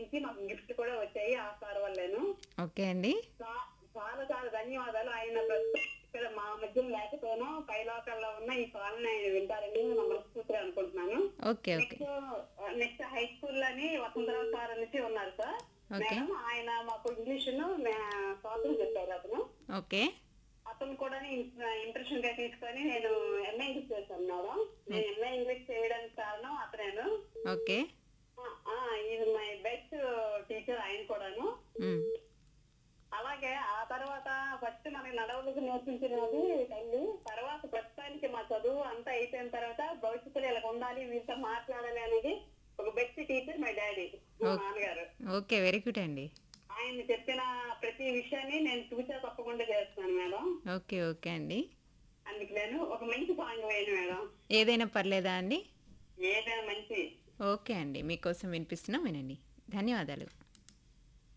నుంచి మాకు గిఫ్ట్ కూడా వచ్చాయి ఆ సార్ వల్లేను ఓకే అండి చా- చాలా చాలా ధన్యవాదాలు ఆయన ప్రస్తుతం ఇక్కడ మా మధ్యలో లేకపోయినా పైలోకల్లో ఉన్న ఈ పాలన ఆయన వింటారని నా మనస్ఫూర్తిగా అనుకుంటున్నాను okay okay next next high school అని వసంతరావు సార్ అనేసి ఉన్నారు సార్ ఓకే. మేడం ఆయన మాకు ఇంగ్లీష్ స్వాతం చెప్పారు అతను ఓకే అతను కూడా ఇంప్రెషన్ గా తీసుకొని నేను ఎంఏ ఇంగ్లీష్ చేశాను మేడం నేను ఎంఏ ఇంగ్లీష్ చేయడానికి కారణం అతనేను ఓకే ఇది మై బెస్ట్ టీచర్ ఆయన కూడాను మ్, అలాగే ఆ తర్వాత ఫస్ట్ మనకి నడవలకు నేర్పించినది తల్లి తర్వాత ప్రస్తుతానికి మా చదువు అంతా అయిపోయిన తర్వాత భవిష్యత్తులో ఇలా ఉండాలి వీరితో మాట్లాడాలి అనేది ఒక బెస్ట్ టీచర్ మై డాడీ మా ఓకే. నాన్నగారు ఓకే వెరీ గుడ్ అండి ఆయన చెప్పిన ప్రతి విషయాన్ని నేను చూసా తప్పకుండా చేస్తున్నాను మేడం ఓకే ఓకే అండి అందుకు నేను ఒక మంచి సాంగ్ వేయను మేడం ఏదైనా పర్లేదా అండి ఏదైనా మంచి ఓకే అండి మీకోసం వినిపిస్తున్నాం వినండి ధన్యవాదాలు